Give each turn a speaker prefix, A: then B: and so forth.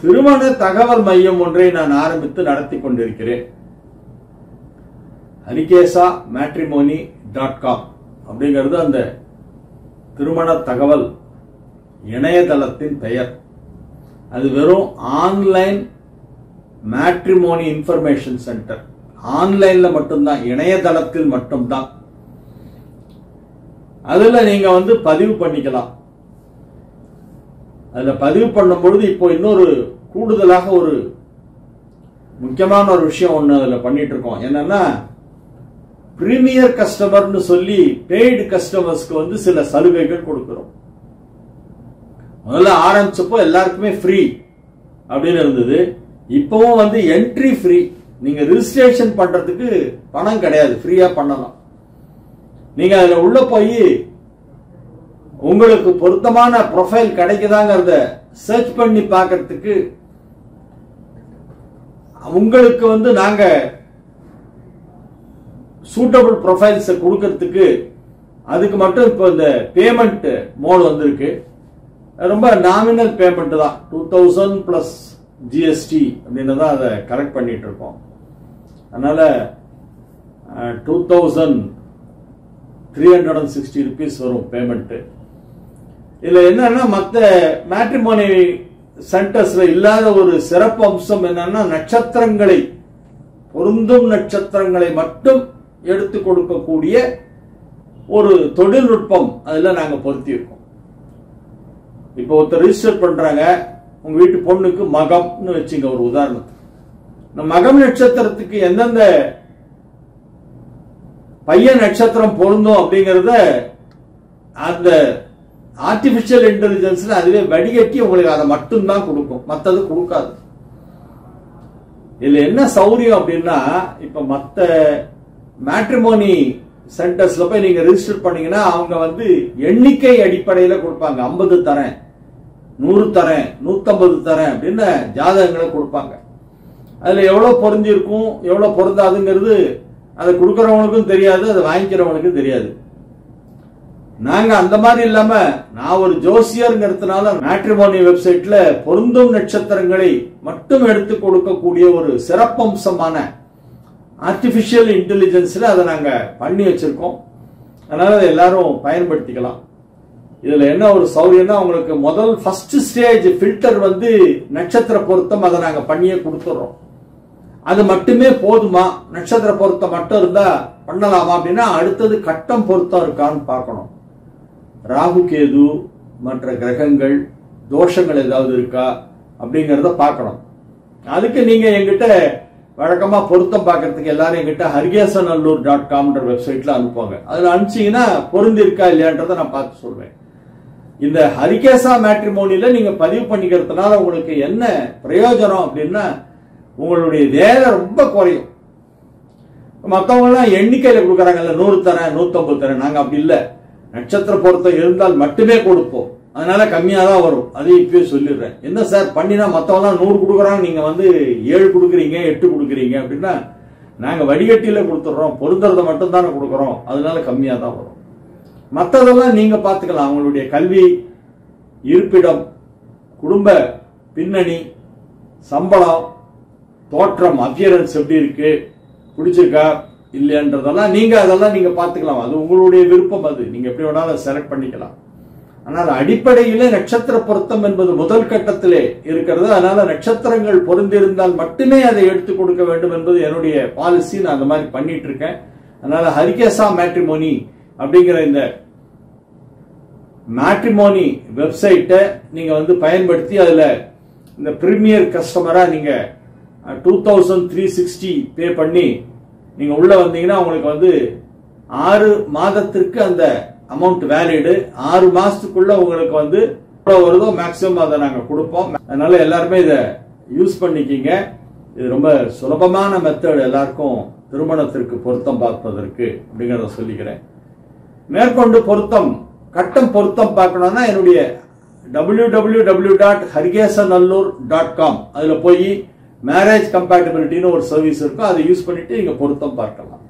A: திருமண தகவல் மையம் ஒன்றை நான் ஆரம்பித்து நடத்தி கொண்டிருக்கிறேன் ஹரிகேசா மேட்ரிமோனி டாட் காம் அப்படிங்கிறது அந்த திருமண தகவல் இணையதளத்தின் பெயர் அது வெறும் ஆன்லைன் மேட்ரிமோனி இன்ஃபர்மேஷன் சென்டர் ஆன்லைன்ல மட்டும்தான் இணையதளத்தில் மட்டும்தான் அதுல நீங்க வந்து பதிவு பண்ணிக்கலாம் அதுல பதிவு பண்ணும் பொழுது இப்போ இன்னொரு கூடுதலாக ஒரு முக்கியமான ஒரு விஷயம் ஒண்ணு அதுல பண்ணிட்டு இருக்கோம் என்னன்னா பிரீமியர் கஸ்டமர்னு சொல்லி பெய்டு கஸ்டமர்ஸ்க்கு வந்து சில சலுகைகள் கொடுக்கிறோம் முதல்ல ஆரம்பிச்சப்போ எல்லாருக்குமே ஃப்ரீ அப்படின்னு இருந்தது இப்பவும் வந்து என்ட்ரி ஃப்ரீ நீங்க ரிஜிஸ்ட்ரேஷன் பண்றதுக்கு பணம் கிடையாது ஃப்ரீயா பண்ணலாம் நீங்க அதுல உள்ள போய் உங்களுக்கு பொருத்தமான ப்ரொஃபைல் கிடைக்குதாங்கிறத சர்ச் பண்ணி பார்க்கறதுக்கு உங்களுக்கு வந்து நாங்க சூட்டபிள் ப்ரொஃபைல்ஸ் கொடுக்கறதுக்கு அதுக்கு மட்டும் இப்போ இந்த பேமெண்ட் மோட் வந்திருக்கு ரொம்ப நாமினல் பேமெண்ட் தான் டூ தௌசண்ட் பிளஸ் ஜிஎஸ்டி அப்படின்னு தான் அதை கலெக்ட் பண்ணிட்டு இருக்கோம் அதனால two thousand three hundred and sixty rupees வரும் பேமெண்ட்டு இதுல என்னன்னா மற்ற மேட்ரிமோனி சென்டர்ஸ்ல இல்லாத ஒரு சிறப்பு அம்சம் என்னன்னா நட்சத்திரங்களை பொருந்தும் நட்சத்திரங்களை மட்டும் எடுத்து கொடுக்கக்கூடிய ஒரு தொழில்நுட்பம் அதுல நாங்க பொருத்தி இருக்கோம் இப்போ ஒருத்தர் ரிஜிஸ்டர் பண்றாங்க உங்க வீட்டு பொண்ணுக்கு மகம்னு வச்சுங்க ஒரு உதாரணத்துக்கு இந்த மகம் நட்சத்திரத்துக்கு எந்தெந்த பையன் நட்சத்திரம் பொருந்தும் அப்படிங்கறத அந்த ஆர்டிபிஷியல் இன்டெலிஜென்ஸ்ல அதுவே வடிகட்டி உங்களுக்கு அதை மட்டும்தான் கொடுக்கும் மத்தது கொடுக்காது இதுல என்ன சௌரியம் அப்படின்னா இப்ப மத்த மேட்ரிமோனி சென்டர்ஸ்ல போய் நீங்க ரிஜிஸ்டர் பண்ணீங்கன்னா அவங்க வந்து எண்ணிக்கை அடிப்படையில கொடுப்பாங்க ஐம்பது தரேன் நூறு தரேன் நூத்தம்பது தரேன் அப்படின்னு ஜாதகங்களை கொடுப்பாங்க அதுல எவ்வளவு பொருந்திருக்கும் எவ்வளவு பொருந்தாதுங்கிறது அதை கொடுக்கறவனுக்கும் தெரியாது அதை வாங்கிக்கிறவனுக்கும் தெரியாது நாங்க அந்த மாதிரி இல்லாம நான் ஒரு ஜோசியர்ங்கிறதுனால மேட்ரிமோனி வெப்சைட்ல பொருந்தும் நட்சத்திரங்களை மட்டும் எடுத்து கொடுக்கக்கூடிய ஒரு சிறப்பம்சமான ஆர்டிபிஷியல் இன்டெலிஜென்ஸ்ல அதை நாங்க பண்ணி வச்சிருக்கோம் அதனால அதை எல்லாரும் பயன்படுத்திக்கலாம் இதுல என்ன ஒரு சௌரியம்னா உங்களுக்கு முதல் ஃபர்ஸ்ட் ஸ்டேஜ் ஃபில்டர் வந்து நட்சத்திர பொருத்தம் அதை நாங்க பண்ணியே கொடுத்துறோம் அது மட்டுமே போதுமா நட்சத்திர பொருத்தம் மட்டும் இருந்தா பண்ணலாமா அப்படின்னா அடுத்தது கட்டம் பொருத்தம் இருக்கான்னு பார்க்கணும் ராகு கேது மற்ற கிரகங்கள் தோஷங்கள் ஏதாவது இருக்கா அப்படிங்கறத பார்க்கணும் அதுக்கு நீங்க எங்கிட்ட வழக்கமா பொருத்தம் பார்க்கறதுக்கு எல்லாரும் எங்கிட்ட ஹரிகேசநல்லூர் டாட் காம்ன்ற வெப்சைட்ல அனுப்புவாங்க அதுல அனுப்பிச்சீங்கன்னா பொருந்தி இருக்கா இல்லையான்றதை நான் பார்த்து சொல்வேன் இந்த ஹரிகேசா மேட்ரிமோனில நீங்க பதிவு பண்ணிக்கிறதுனால உங்களுக்கு என்ன பிரயோஜனம் அப்படின்னா உங்களுடைய வேலை ரொம்ப குறையும் மற்றவங்க எல்லாம் எண்ணிக்கையில கொடுக்குறாங்கல்ல நூறு தரேன் நூத்தம்பது தரேன் நாங்க அப்படி இல்லை நட்சத்திர பொருத்தம் இருந்தால் மட்டுமே கொடுப்போம் அதனால கம்மியா தான் வரும் அதையும் இப்பயே சொல்லிடுறேன் என்ன சார் பண்ணினா மத்தவங்க நூறு கொடுக்குறாங்க நீங்க வந்து ஏழு கொடுக்குறீங்க எட்டு கொடுக்குறீங்க அப்படின்னா நாங்க வடிகட்டியில கொடுத்துட்றோம் பொருந்துறத மட்டும் தானே கொடுக்குறோம் அதனால கம்மியா தான் வரும் மற்றதெல்லாம் நீங்க பார்த்துக்கலாம் அவங்களுடைய கல்வி இருப்பிடம் குடும்ப பின்னணி சம்பளம் தோற்றம் அப்பியரன்ஸ் எப்படி இருக்கு பிடிச்சிருக்கா இல்லையன்றதெல்லாம் நீங்க அதெல்லாம் நீங்க பார்த்துக்கலாம் அது உங்களுடைய விருப்பம் அது நீங்க எப்படி வேணாலும் செலக்ட் பண்ணிக்கலாம் ஆனால் அடிப்படையிலே நட்சத்திர பொருத்தம் என்பது முதல் கட்டத்திலே இருக்கிறது அதனால நட்சத்திரங்கள் பொருந்திருந்தால் மட்டுமே அதை எடுத்து கொடுக்க வேண்டும் என்பது என்னுடைய பாலிசி நான் அந்த மாதிரி பண்ணிட்டு இருக்கேன் அதனால ஹரிகேசா மேட்ரிமோனி அப்படிங்கிற இந்த மேட்ரிமோனி வெப்சைட்டை நீங்க வந்து பயன்படுத்தி அதுல இந்த பிரீமியர் கஸ்டமரா நீங்க two thousand three sixty pay பண்ணி நீங்க உள்ள வந்தீங்கன்னா உங்களுக்கு வந்து ஆறு மாதத்திற்கு அந்த அமௌண்ட் வேலிடு ஆறு மாசத்துக்குள்ள உங்களுக்கு வந்து எவ்வளவு வருதோ மேக்சிமம் அதை நாங்க கொடுப்போம் அதனால எல்லாருமே இதை யூஸ் பண்ணிக்கிங்க இது ரொம்ப சுலபமான மெத்தட் எல்லாருக்கும் திருமணத்திற்கு பொருத்தம் பார்ப்பதற்கு அப்படிங்கறத சொல்லிக்கிறேன் மேற்கொண்டு பொருத்தம் கட்டம் பொருத்தம் பார்க்கணும்னா என்னுடைய W W W dot Harikesanallur dot com அதுல போய் மேரேஜ் கம்பேட்டபிலிட்டின்னு ஒரு சர்வீஸ் இருக்கும் அதை யூஸ் பண்ணிட்டு நீங்க பொருத்தம் பார்க்கலாம்